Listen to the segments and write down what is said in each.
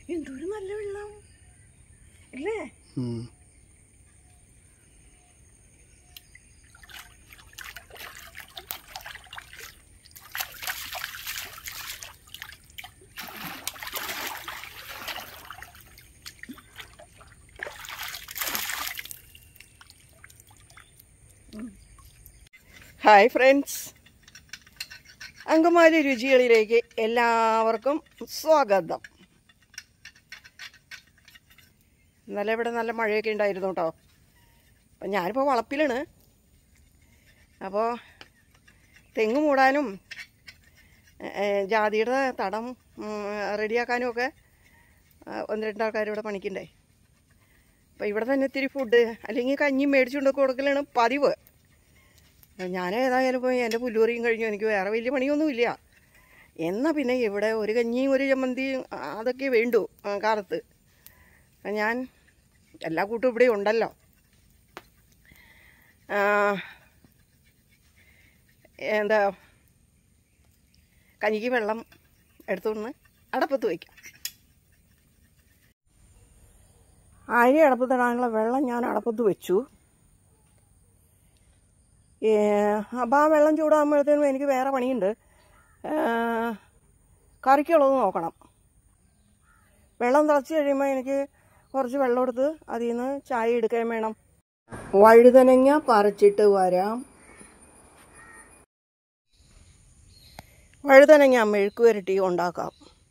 എന്തൊരു നല്ല വെള്ളം അല്ലേ ഉം. ഹായ് ഫ്രണ്ട്സ് അങ്കമാലി രുചികളിലേക്ക് എല്ലാവർക്കും സ്വാഗതം ഇന്നലെ ഇവിടെ നല്ല മഴയൊക്കെ ഉണ്ടായിരുന്നു കേട്ടോ അപ്പം ഞാനിപ്പോൾ വളപ്പിലാണ് അപ്പോൾ തെങ്ങ് മൂടാനും ഏ, ഏ, ജാതിയുടെ തടം ഉം, റെഡിയാക്കാനും ഒക്കെ ആ, ഒന്ന് രണ്ടാൾക്കാർ ഇവിടെ പണിക്കണ്ടേ അപ്പോൾ ഇവിടെ തന്നെ ഇത്തിരി ഫുഡ് അല്ലെങ്കിൽ കഞ്ഞി മേടിച്ചുകൊണ്ട് കൊടുക്കലാണ് പതിവ് ഞാൻ ഏതായാലും പോയി എൻ്റെ പുല്ലൂറിയും കഴിഞ്ഞു എനിക്ക് വേറെ വലിയ പണിയൊന്നുമില്ല എന്നാൽ പിന്നെ ഇവിടെ ഒരു കഞ്ഞിയും ഒരു ചമ്മന്തിയും ആ, അതൊക്കെ വേണ്ടു ആ, കാലത്ത് ആ, ഞാൻ എല്ലാ കൂട്ടും ഇവിടെ ഉണ്ടല്ലോ ആ, എന്താ കഞ്ഞിക്ക് വെള്ളം എടുത്തുകൊണ്ട് അടപ്പത്ത് വയ്ക്കാം അരി അടപ്പത്തിടാനുള്ള വെള്ളം ഞാൻ അടപ്പത്ത് വെച്ചു അപ്പോൾ ആ വെള്ളം ചൂടാകുമ്പോഴത്തേനും എനിക്ക് വേറെ പണിയുണ്ട് ഏ, കറിക്കുള്ളത് നോക്കണം വെള്ളം തിളച്ച് കഴിയുമ്പോൾ എനിക്ക് കുറച്ച് വെള്ളം എടുത്ത് അതിൽ നിന്ന് ചായ എടുക്കാൻ വേണം വഴുതനങ്ങ പറിച്ചിട്ട് വരാം വഴുതനങ്ങ മെഴുക്ക് വരട്ടി ഉണ്ടാക്കാം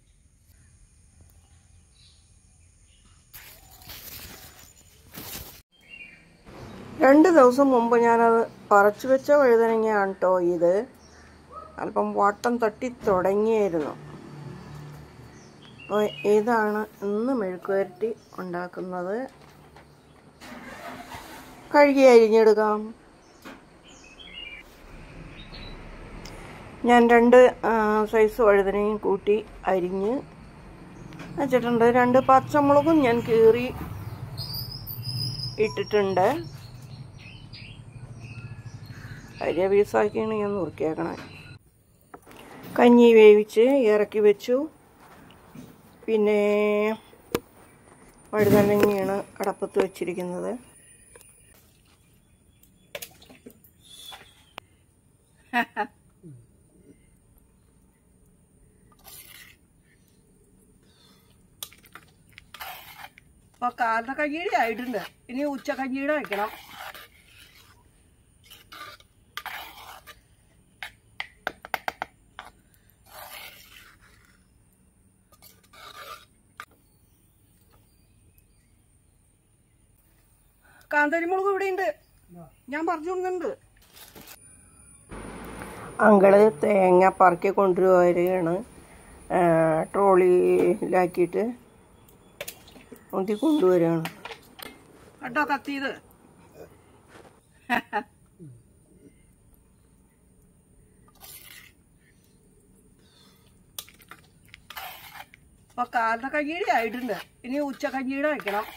രണ്ട് ദിവസം മുമ്പ് ഞാനത് പറിച്ചു വെച്ച വഴുതനങ്ങയാണ് കേട്ടോ ഇത് അല്പം വാട്ടം തട്ടി തുടങ്ങിയായിരുന്നു അപ്പോൾ ഇതാണ് ഇന്ന് മെഴുക്കുവരട്ടി ഉണ്ടാക്കുന്നത് കഴുകി അരിഞ്ഞെടുക്കാം ഞാൻ രണ്ട് ആ, സൈസ് വഴുതനയും കൂട്ടി അരിഞ്ഞ് വെച്ചിട്ടുണ്ട് രണ്ട് പച്ചമുളകും ഞാൻ കീറി ഇട്ടിട്ടുണ്ട് അരിയ പീസാക്കിയാണ് ഞാൻ നുറുക്കിയേക്കണേ കഞ്ഞി വേവിച്ച് ഇറക്കി വെച്ചു പിന്നെ വഴുതനങ്ങയാണ് അടപ്പത്ത് വെച്ചിരിക്കുന്നത് അപ്പോൾ കാലത്തെ കഞ്ഞിയുടെ ആയിട്ടുണ്ട് ഇനി ഉച്ച കഞ്ഞിയുടെ വയ്ക്കണം കാന്താരിമുളക് ഇവിടെ ഉണ്ട് ഞാൻ പറഞ്ഞു കൊടുക്കുന്നുണ്ട് അങ്കള് തേങ്ങ പറക്കി കൊണ്ടുവരികയാണ് ട്രോളിയിലാക്കിയിട്ട് ഒന്തി കൊണ്ടുവരികയാണ് കേട്ടോ കത്തിയത് അപ്പൊ കാലത്തെ കഞ്ഞിയുടെ ആയിട്ടുണ്ട് ഇനി ഉച്ച കഞ്ഞിയുടെ വയ്ക്കണം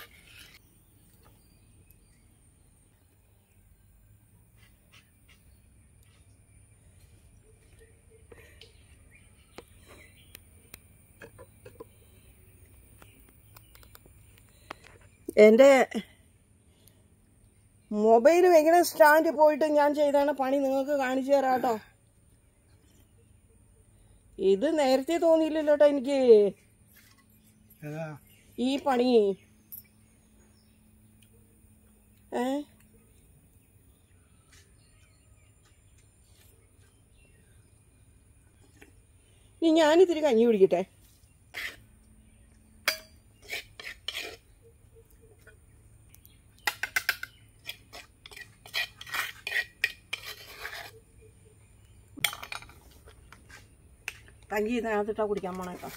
എൻ്റെ മൊബൈൽ എങ്ങനെ സ്റ്റാൻഡ് പോയിട്ട് ഞാൻ ചെയ്താണ് പണി നിങ്ങൾക്ക് കാണിച്ചു തരാം കേട്ടോ ഇത് നേരത്തെ തോന്നിയില്ലല്ലോ കേട്ടോ എനിക്ക് ഈ പണി ഏ ഇനി ഞാനിത്തിരി കഞ്ഞി കുടിക്കട്ടെ കഞ്ഞി ഇതിനകത്തിട്ടാ കുടിക്കാൻ പോണേട്ടോ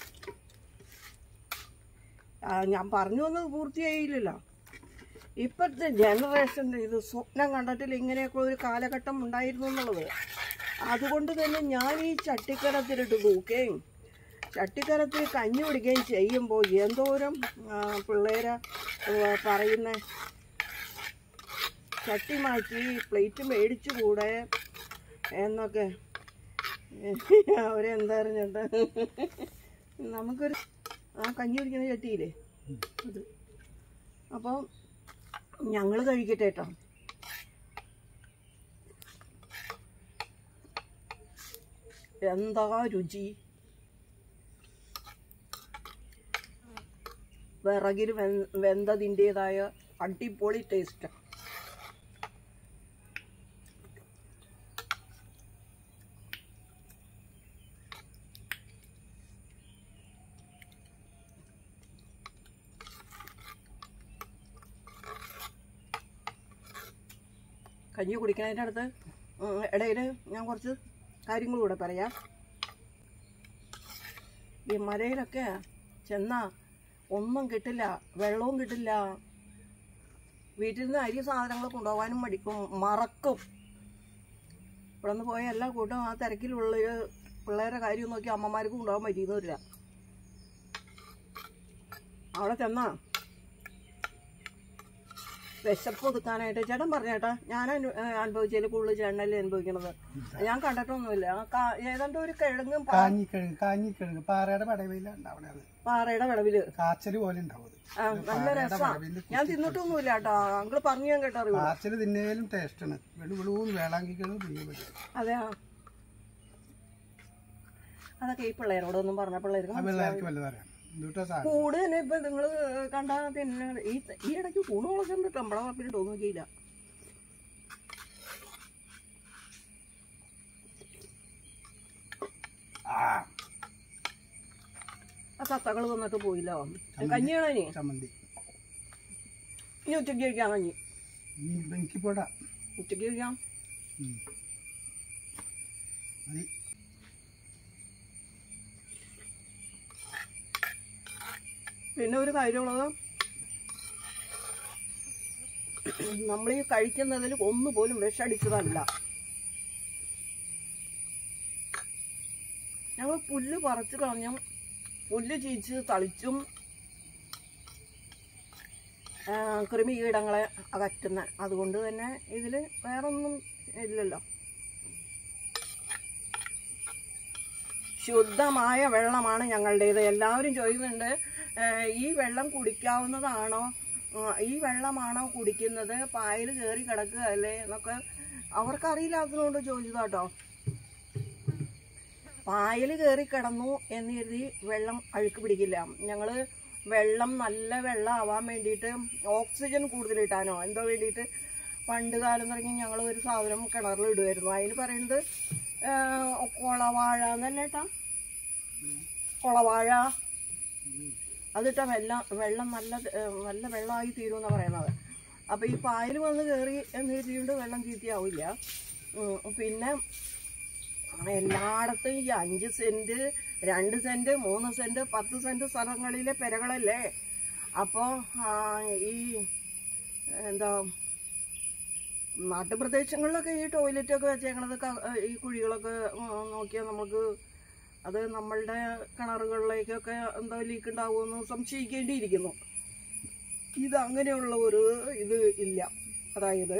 ആ, ഞാൻ പറഞ്ഞു വന്നത് പൂർത്തിയായില്ലല്ലോ ഇപ്പോഴത്തെ ജനറേഷൻ്റെ ഇത് സ്വപ്നം കണ്ടിട്ടില്ല ഇങ്ങനെയൊക്കെ ഒരു കാലഘട്ടം ഉണ്ടായിരുന്നു എന്നുള്ളത് അതുകൊണ്ട് തന്നെ ഞാൻ ഈ ചട്ടിക്കലത്തിലിട്ട് തൂക്കുകയും ചട്ടിക്കലത്തിൽ കഞ്ഞി പിടിക്കുകയും ചെയ്യുമ്പോൾ എന്തോരം ആ, പിള്ളേര് ആ, പറയുന്ന ചട്ടി മാറ്റി പ്ലേറ്റ് മേടിച്ചുകൂടെ എന്നൊക്കെ അവരെന്താ അറിഞ്ഞിട്ട് നമുക്കൊരു ആ കഞ്ഞി കുടിക്കുന്ന ചട്ടിയില്ലേ അത് അപ്പോൾ ഞങ്ങൾ കഴിക്കട്ടെ കേട്ടോ എന്താ രുചി വിറകിൽ വെൻ- വെന്തതിൻ്റെതായ അടിപൊളി ടേസ്റ്റ് കഞ്ഞി കുടിക്കുന്നതിൻ്റെ അടുത്ത് ഇടയിൽ ഞാൻ കുറച്ച് കാര്യങ്ങൾ കൂടെ പറയാം ഈ മലയിലൊക്കെ ചെന്നാ ഒന്നും കിട്ടില്ല വെള്ളവും കിട്ടില്ല വീട്ടിൽ നിന്ന് അരി സാധനങ്ങൾ കൊണ്ടുപോകാനും മടിക്കും മറക്കും ഇവിടെ നിന്ന് പോയ എല്ലാ കൂട്ടം ആ തിരക്കിലുള്ള പിള്ളേരെ കാര്യം നോക്കി അമ്മമാർക്ക് കൊണ്ടുപോകാൻ പറ്റിയെന്നില്ല അവിടെ ചെന്നാ വിശപ്പ് ഒതുക്കാനായിട്ട് ചേട്ടൻ പറഞ്ഞേട്ടാ ഞാൻ അനു- ഏഹ് അനുഭവിച്ചതിൽ കൂടുതൽ ചേട്ടനല്ലേ അനുഭവിക്കണത് ഞാൻ കണ്ടിട്ടൊന്നുമില്ല ആ കാ- ഏതാണ്ട് ഒരു കിഴങ്ങും പാ- കാഞ്ഞിക്കിഴങ്ങ് കാഞ്ഞിക്കിഴങ്ങ് പാറയുടെ പടവില ഉണ്ടാവണേ അത് പാറയുടെ വിളവില് കാച്ചല് പോലെ ഉണ്ടാവും അത് ആ, നല്ല രസാ ഞാൻ തിന്നിട്ടൊന്നുമില്ല കേട്ടോ അങ്കിള് പറഞ്ഞു ഞാൻ കേട്ടോ അറിവ് കാച്ചല് തിന്നേലും ടേസ്റ്റാണ് വെളുവിളൂന്ന് വേളാങ്കിക്കണം തിന്നേ പറ്റും അതെയാ അതൊക്കെ ഈ പിള്ളേരോടൊന്നും പറഞ്ഞ പിള്ളേർക്ക് ആ പിള്ളേർക്ക് വല്ലതറിയാം എന്തുട്ടാ സാധനം കൂട് തന്നെ ഇപ്പൊ നിങ്ങള് കണ്ടാ പിന്നെ ഈ ഈ ഇടയ്ക്ക് കൂണ് മുളച്ചിട്ട് നമ്മളെ വാപ്പിലിട്ടോ നോക്കിയില്ല ആ ആ തത്തകൾ വന്നിട്ട് പോയില്ലോ കഞ്ഞിയാണോ ഇനി ചമ്മന്തി ഇനി ഉച്ചയ്ക്ക് കഴിക്കാം കഞ്ഞി ഇനി എനിക്ക് പോടാ ഉച്ചയ്ക്ക് കഴിക്കാം ഉം. മതി പിന്നെ ഒരു കാര്യമുള്ളത് നമ്മൾ ഈ കഴിക്കുന്നതിൽ ഒന്നുപോലും വിഷടിച്ചതല്ല ഞങ്ങൾ പുല്ല് പറിച്ചു കളഞ്ഞും പുല്ല് ചീച്ച് തളിച്ചും ആ, കൃമികീടങ്ങളെ അകറ്റുന്ന അതുകൊണ്ട് തന്നെ ഇതിൽ വേറൊന്നും ഇല്ലല്ലോ ശുദ്ധമായ വെള്ളമാണ് ഞങ്ങളുടേത് എല്ലാവരും ചോദിക്കുന്നുണ്ട് "ഏഹ്, ഈ വെള്ളം കുടിക്കാവുന്നതാണോ ആ, ഈ വെള്ളമാണോ കുടിക്കുന്നത് പായൽ കയറി കിടക്കുക അല്ലേ എന്നൊക്കെ അവർക്കറിയില്ലാത്തതുകൊണ്ട് ചോദിച്ചതാട്ടോ പായൽ കയറി കിടന്നു എന്ന് കരുതി വെള്ളം അഴുക്ക് പിടിക്കില്ല ഞങ്ങൾ വെള്ളം നല്ല വെള്ളം ആവാൻ വേണ്ടിയിട്ട് ഓക്സിജൻ കൂടുതൽ കിട്ടാനോ എന്തോ വേണ്ടിയിട്ട് പണ്ട് കാലം തുടങ്ങി ഞങ്ങൾ ഒരു സാധനം കിണറിൽ ഇടുമായിരുന്നു അതിന് പറയുന്നത് ഏഹ്, കൊളവാഴ എന്നല്ലേ ഏട്ടാ കൊളവാഴ അതിട്ട വെള്ളം വെള്ളം നല്ല ഏഹ്, നല്ല വെള്ളമായി തീരുമെന്നാണ് പറയുന്നത് അപ്പോൾ ഈ പായൽ വന്ന് കയറി എന്ന് കരുതിയിട്ട് വെള്ളം ചീത്തയാവില്ല ഉം, പിന്നെ എല്ലായിടത്തും ഈ അഞ്ച് സെന്റ് രണ്ട് സെന്റ് മൂന്ന് സെന്റ് പത്ത് സെന്റ് സ്ഥലങ്ങളിലെ പെരകളല്ലേ അപ്പോൾ ഈ എന്താ നാട്ടുപ്രദേശങ്ങളിലൊക്കെ ഈ ടോയ്ലറ്റൊക്കെ വെച്ചേക്കണത് ക- ഈ കുഴികളൊക്കെ ഉം, നോക്കിയാൽ നമുക്ക് അത് നമ്മളുടെ കിണറുകളിലേക്കൊക്കെ എന്തോ ലീക്ക് ഉണ്ടാവുമെന്ന് സംശയിക്കേണ്ടിയിരിക്കുന്നു ഇത് അങ്ങനെയുള്ള ഒരു ഇത് ഇല്ല അതായത്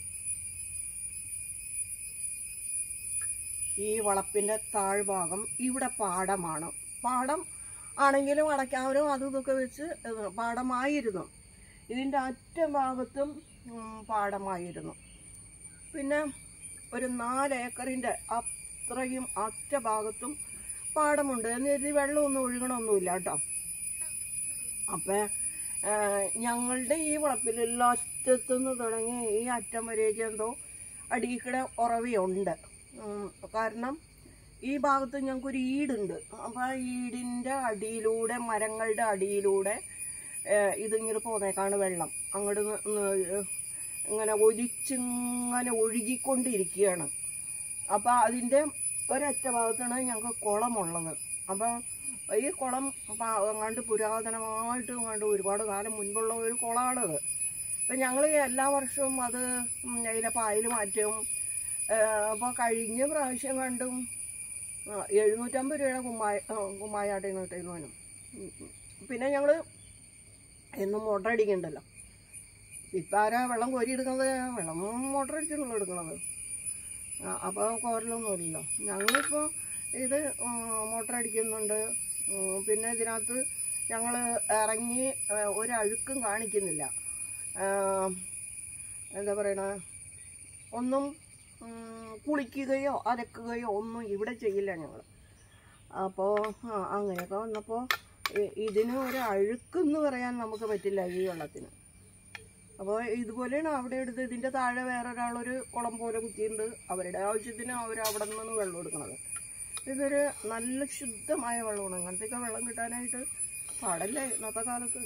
ഈ വളപ്പിന്റെ താഴ്ഭാഗം ഇവിടെ പാടമാണ് പാടം ആണെങ്കിലും അടയ്ക്കാവരും അതും ഇതൊക്കെ വെച്ച് ഇത് പാടമായിരുന്നു ഇതിൻ്റെ അറ്റഭാഗത്തും ഉം, പാടമായിരുന്നു പിന്നെ ഒരു നാല് ഏക്കറിൻ്റെ അത്രയും അറ്റഭാഗത്തും പാടമുണ്ട് എന്ന് കരുതി വെള്ളമൊന്നും ഒഴുകണമൊന്നുമില്ല കേട്ടോ അപ്പം ഞങ്ങളുടെ ഈ വളപ്പിലുള്ള അറ്റത്തുനിന്ന് തുടങ്ങി ഈ അറ്റം വരേക്ക് എന്തോ അടിയിക്കടെ ഉറവയുണ്ട് ഉം, കാരണം ഈ ഭാഗത്ത് ഞങ്ങൾക്കൊരു ഈടുണ്ട് അപ്പോൾ ആ ഈടിൻ്റെ അടിയിലൂടെ മരങ്ങളുടെ അടിയിലൂടെ ഏഹ്, ഇതിങ്ങനെ പോന്നേക്കാണ് വെള്ളം അങ്ങോട്ട് ന- ന- ഇങ്ങനെ ഒലിച്ചിങ്ങനെ ഒഴുകിക്കൊണ്ടിരിക്കുകയാണ് അപ്പോൾ അതിൻ്റെ ഒരറ്റ ഭാഗത്താണ് ഞങ്ങൾക്ക് കുളമുള്ളത് അപ്പം ഈ കുളം പ- അങ്ങാണ്ട് പുരാതനമായിട്ട് അങ്ങാണ്ട് ഒരുപാട് കാലം മുൻപുള്ള ഒരു കുളമാണത് അപ്പം ഞങ്ങൾ എല്ലാ വർഷവും അത് ഉം, അതിലെ പായൽ മാറ്റും അപ്പോൾ കഴിഞ്ഞ പ്രാവശ്യം കണ്ടും ആ, എഴുന്നൂറ്റമ്പത് രൂപയുടെ കുമ്മായ ആ, കുമ്മായാട്ടേന്ന് കിട്ടുന്നവനും പിന്നെ ഞങ്ങൾ എന്നും മോട്ടർ അടിക്കണ്ടല്ലോ ഇപ്പം ആരാ വെള്ളം കോരി എടുക്കുന്നത് വെള്ളം മോട്ടർ അടിച്ചിട്ടുള്ളൂ എടുക്കണത് അപ്പോൾ കോരലൊന്നുമില്ലല്ലോ ഞങ്ങളിപ്പോൾ ഇത് മോട്ടർ അടിക്കുന്നുണ്ട് ഉം, പിന്നെ ഇതിനകത്ത് ഞങ്ങൾ ഇറങ്ങി ആ, ഒരഴുക്കും കാണിക്കുന്നില്ല ആ, എന്താ പറയണ ഒന്നും ഉം, കുളിക്കുകയോ അലക്കുകയോ ഒന്നും ഇവിടെ ചെയ്യില്ല ഞങ്ങൾ അപ്പോൾ ആ അങ്ങനെയൊക്കെ വന്നപ്പോൾ ഇതിന് ഒരു അഴുക്കെന്ന് പറയാൻ നമുക്ക് പറ്റില്ല ഈ വെള്ളത്തിന് അപ്പോൾ ഇതുപോലെയാണ് അവിടെ എടുത്ത് ഇതിൻ്റെ താഴെ വേറെ ഒരാളൊരു കുളം പോലെ കുത്തിയിട്ടുണ്ട് അവരുടെ ആവശ്യത്തിന് അവർ അവിടെ നിന്നാണ് വെള്ളം എടുക്കുന്നത് ഇതൊരു നല്ല ശുദ്ധമായ വെള്ളമാണ് അങ്ങനത്തെയൊക്കെ വെള്ളം കിട്ടാനായിട്ട് പാടല്ലേ ഇന്നത്തെ കാലത്ത്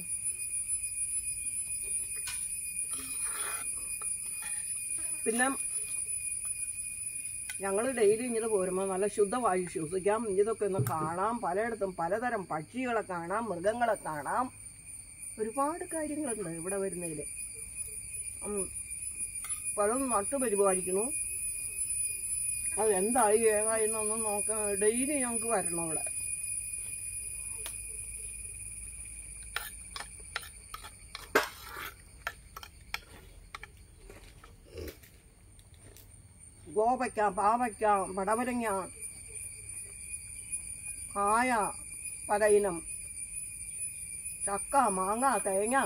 പിന്നെ ഞങ്ങൾ ഡെയിലി ഇങ്ങനെ പോരുമ്പോൾ നല്ല ശുദ്ധവായു ശ്വസിക്കാം ഇതൊക്കെ ഒന്ന് കാണാം പലയിടത്തും പലതരം പക്ഷികളെ കാണാം മൃഗങ്ങളെ കാണാം ഒരുപാട് കാര്യങ്ങളുണ്ട് ഇവിടെ വരുന്നതിൽ പലതും നട്ടുപരിപാലിക്കുന്നു അത് എന്തായി ഏതായി എന്നൊന്നും നോക്കാൻ ഡെയിലി ഞങ്ങൾക്ക് വരണം ഇവിടെ ഗോപയ്ക്ക പാവയ്ക്ക പടവലങ്ങ കായ പല ഇനം ചക്ക മാങ്ങ തേങ്ങ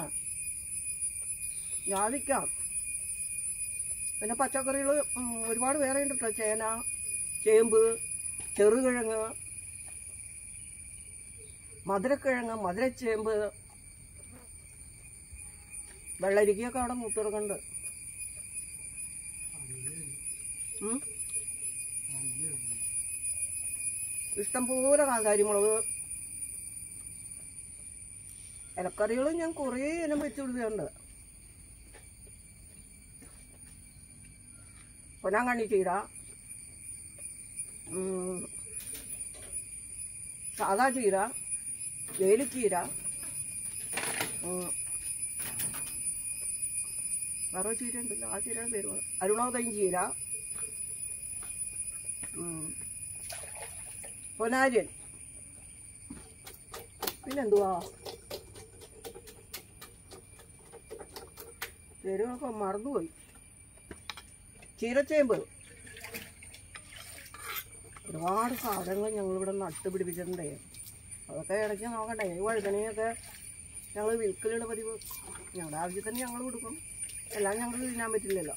ജാതിക്ക പിന്നെ പച്ചക്കറികൾ ഒരുപാട് വേറെ ഉണ്ട് കേട്ടോ ചേന ചേമ്പ് ചെറുകിഴങ്ങ് മധുരക്കിഴങ്ങ് മധുരച്ചേമ്പ് വെള്ളരിക്കയൊക്കെ അവിടെ മുത്തിറക്കുന്നുണ്ട് ഉം. ഇഷ്ടംപോലെ കാന്താരിമുളക് ഇലക്കറികളും ഞാൻ കുറേ ഇനം വെച്ച് കൊടുക്കുന്നുണ്ട് പൊന്നാങ്കണ്ണി ചീര ഉം, സാദാ ചീര വേലിച്ചീര ഉം, വേറെ ചീര ഉണ്ടല്ലോ ആ ചീരയുടെ പേര് പറ. അരുണോദയം ചീര ഉം. പൊനാര്യൻ പിന്നെന്തുവാ പേരുകളൊക്കെ മറന്നുപോയി ചീരച്ചേമ്പ് ഒരുപാട് സാധനങ്ങൾ ഞങ്ങളിവിടെ നട്ടുപിടിപ്പിച്ചിട്ടുണ്ടേ അതൊക്കെ ഇടയ്ക്ക് നോക്കണ്ടേ ഈ വഴുതനയൊക്കെ ഞങ്ങൾ വിൽക്കലുള്ള പതിവ് ഞങ്ങളുടെ ആവശ്യത്തിന് ഞങ്ങൾ കൊടുക്കും എല്ലാം ഞങ്ങൾക്ക് തിന്നാൻ പറ്റില്ലല്ലോ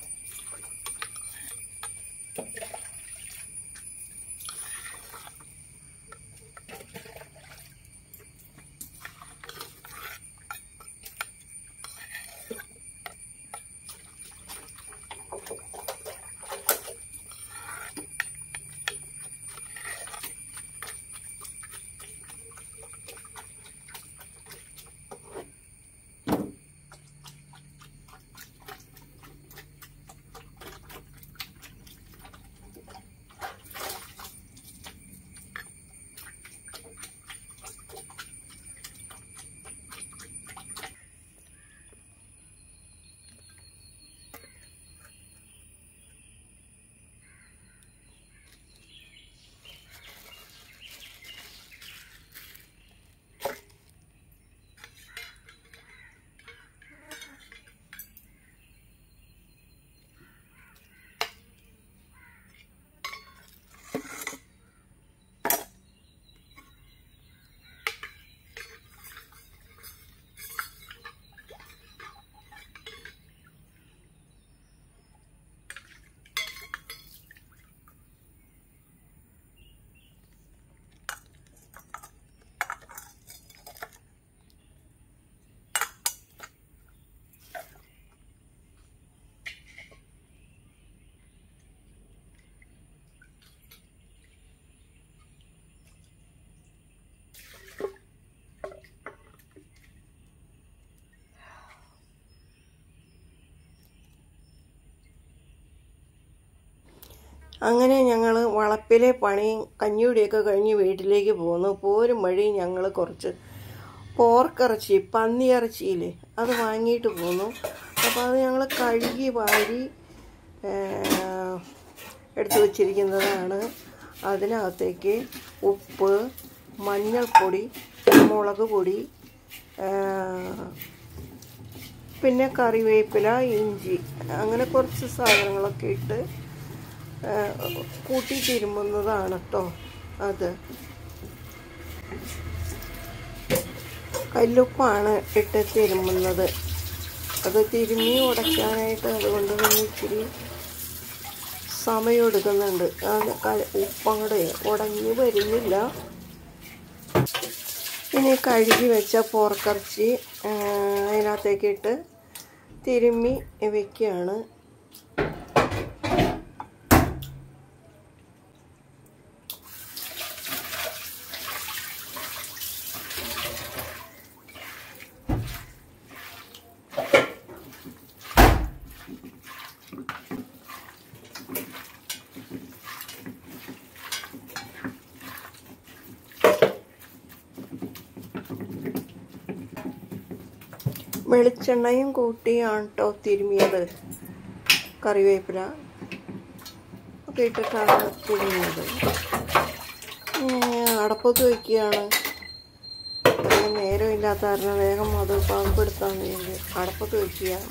അങ്ങനെ ഞങ്ങൾ വളപ്പിലെ പണിയും കഞ്ഞിയുടെയൊക്കെ കഴിഞ്ഞ് വീട്ടിലേക്ക് പോന്നു പോരും വഴി ഞങ്ങൾ കുറച്ച് പോർക്കിറച്ചി പന്നിയിറച്ചിയില്ലേ അത് വാങ്ങിയിട്ട് പോന്നു അപ്പോൾ അത് ഞങ്ങൾ കഴുകി വാരി ഏഹ്, എടുത്തു വച്ചിരിക്കുന്നതാണ് അതിനകത്തേക്ക് ഉപ്പ് മഞ്ഞൾപ്പൊടി മുളക് പൊടി ഏഹ്, പിന്നെ കറിവേപ്പില ഇഞ്ചി അങ്ങനെ കുറച്ച് സാധനങ്ങളൊക്കെ ഇട്ട് ഏഹ്, കൂട്ടി തിരുമുന്നതാണ് കേട്ടോ അത് കല്ലുപ്പാണ് ഇട്ട് തിരുമുന്നത് അത് തിരുമ്മി ഉടയ്ക്കാനായിട്ട് അതുകൊണ്ട് തന്നെ ഇച്ചിരി സമയം എടുക്കുന്നുണ്ട് അത് ക- ഉപ്പങ്ങടെ ഉടഞ്ഞു വരുന്നില്ല ഇനി കഴുകി വെച്ച പോർക്കിറച്ചി ആ, അതിനകത്തേക്ക് ഇട്ട് തിരുമ്മി വെക്കുകയാണ് വെളിച്ചെണ്ണയും കൂട്ടിയാണ് കേട്ടോ തിരുമിയത് കറിവേപ്പില ഒക്കെ ഇട്ടിട്ടാണ് തിരുമിയത് ഉം, അടപ്പത്ത് വയ്ക്കുകയാണ് അതിന് നേരമില്ലാത്ത കാരണം വേഗം അത് പാകപ്പെടുത്താൻ വേണ്ടി അടപ്പത്ത് വയ്ക്കുകയാണ്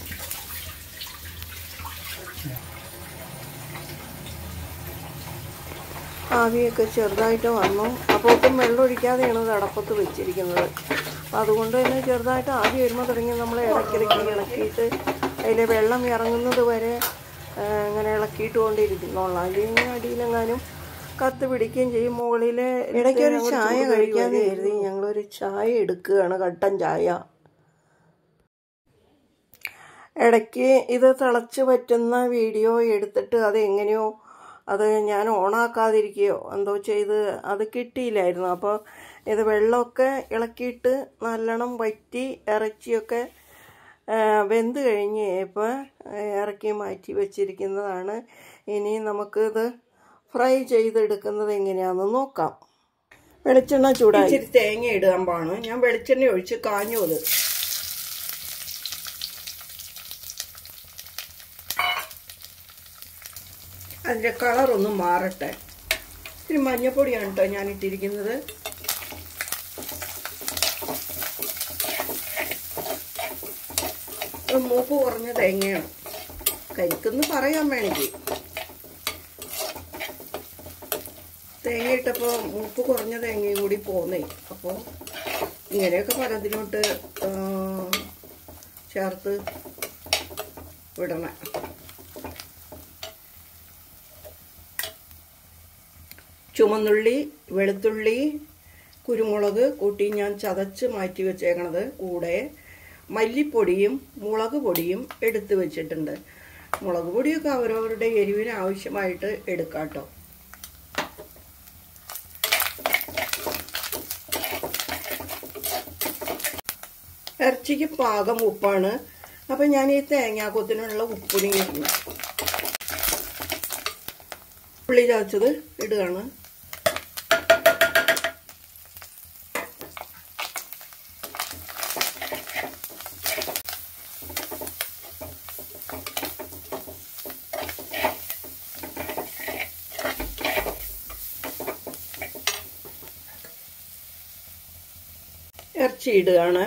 ആവിയൊക്കെ ചെറുതായിട്ട് വന്നു അപ്പോൾ ഒട്ടും വെള്ളം ഒഴിക്കാതെയാണ് ഇത് അടപ്പത്ത് വെച്ചിരിക്കുന്നത് അപ്പോൾ അതുകൊണ്ട് തന്നെ ചെറുതായിട്ട് ആവി വരുമ്പോൾ തുടങ്ങി നമ്മൾ ഇളക്കിളക്കി ഇളക്കിയിട്ട് അതിലെ വെള്ളം ഇറങ്ങുന്നത് വരെ ആ, ഇങ്ങനെ ഇളക്കിയിട്ട് കൊണ്ടിരിക്കുന്നോളാം അല്ലെങ്കിൽ അടിയിലെങ്ങാനും കത്ത് പിടിക്കുകയും ചെയ്യും മുകളിൽ ഇടയ്ക്ക് ഒരു ചായ കഴിക്കാന്ന് കരുതി ഞങ്ങളൊരു ചായ എടുക്കുകയാണ് കട്ടൻ ചായ ഇടയ്ക്ക് ഇത് തിളച്ച് പറ്റുന്ന വീഡിയോ എടുത്തിട്ട് അത് എങ്ങനെയോ അത് ഞാൻ ഓണാക്കാതിരിക്കുകയോ എന്തോ ചെയ്ത് അത് കിട്ടിയില്ലായിരുന്നു അപ്പോൾ ഇത് വെള്ളമൊക്കെ ഇളക്കിയിട്ട് നല്ലോണം വറ്റി ഇറച്ചിയൊക്കെ ആ, വെന്ത് കഴിഞ്ഞ് ഇപ്പോൾ ഇറക്കി മാറ്റി വെച്ചിരിക്കുന്നതാണ് ഇനി നമുക്കിത് ഫ്രൈ ചെയ്തെടുക്കുന്നത് എങ്ങനെയാണെന്ന് നോക്കാം വെളിച്ചെണ്ണ ചൂടായി ഇച്ചിരി തേങ്ങ ഇടാൻ പാണ് ഞാൻ വെളിച്ചെണ്ണ ഒഴിച്ച് കാഞ്ഞു അത് അതിൻ്റെ കളറൊന്ന് മാറട്ടെ ഇത്തിരി മഞ്ഞപ്പൊടിയാണ് കേട്ടോ ഞാൻ ഇട്ടിരിക്കുന്നത് ഇത് മൂപ്പ് കുറഞ്ഞ തേങ്ങയാണ് കരിക്കെന്ന് പറയാൻ വേണമെങ്കിൽ തേങ്ങ ഇട്ടപ്പോൾ മൂപ്പ് കുറഞ്ഞ തേങ്ങയും കൂടി പോന്നേ അപ്പോൾ ഇങ്ങനെയൊക്കെ പലതിലോട്ട് ആ, ചേർത്ത് വിടണം ചുമന്നുള്ളി വെളുത്തുള്ളി കുരുമുളക് കൂട്ടി ഞാൻ ചതച്ച് മാറ്റി വെച്ചേക്കണത് കൂടെ മല്ലിപ്പൊടിയും മുളക് പൊടിയും എടുത്ത് വെച്ചിട്ടുണ്ട് മുളക് പൊടിയൊക്കെ അവരവരുടെ എരിവിന് ആവശ്യമായിട്ട് എടുക്കാം കേട്ടോ ഇറച്ചിക്ക് പാകം ഉപ്പാണ് അപ്പം ഞാൻ ഈ തേങ്ങാക്കൊത്തിനുള്ള ഉപ്പൊടി ഇടുന്നു ഉള്ളി ചതച്ചത് ഇടുകയാണ് ഇറച്ചി ഇടുകയാണ്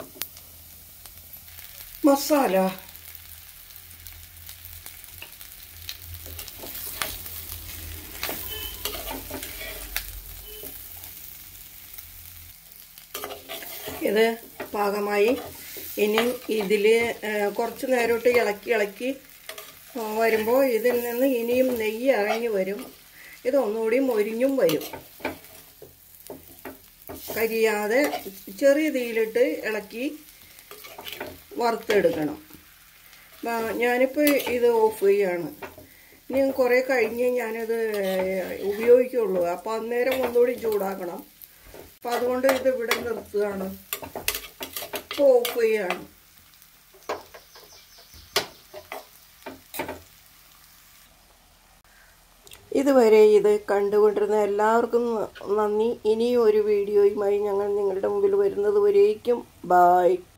മസാല ഇത് പാകമായി ഇനി ഇതിൽ കുറച്ച് നേരോട്ട് ഇളക്കി ഇളക്കി വരുമ്പോൾ ഇതിൽ നിന്ന് ഇനിയും നെയ്യ് ഇറങ്ങി വരും ഇത് ഒന്നുകൂടി മൊരിഞ്ഞും വരും കരിയാതെ ചെറിയ തീയിലിട്ട് ഇളക്കി വറുത്തെടുക്കണം ആ, ഞാനിപ്പോൾ ഇത് ഓഫ് ചെയ്യാണ് ഇനി കുറേ കഴിഞ്ഞ് ഞാനത് ഉപയോഗിക്കുള്ളൂ അപ്പോൾ അന്നേരം ഒന്നുകൂടി ചൂടാക്കണം അപ്പം അതുകൊണ്ട് ഇത് ഇവിടെ നിർത്തുകയാണ് ഇപ്പോൾ ഓഫ് ചെയ്യാണ് ഇതുവരെ ഇത് കണ്ടുകൊണ്ടിരുന്ന എല്ലാവർക്കും നന്ദി ഇനിയും ഒരു വീഡിയോയുമായി ഞങ്ങൾ നിങ്ങളുടെ മുമ്പിൽ വരുന്നത് വരേക്കും ബായ്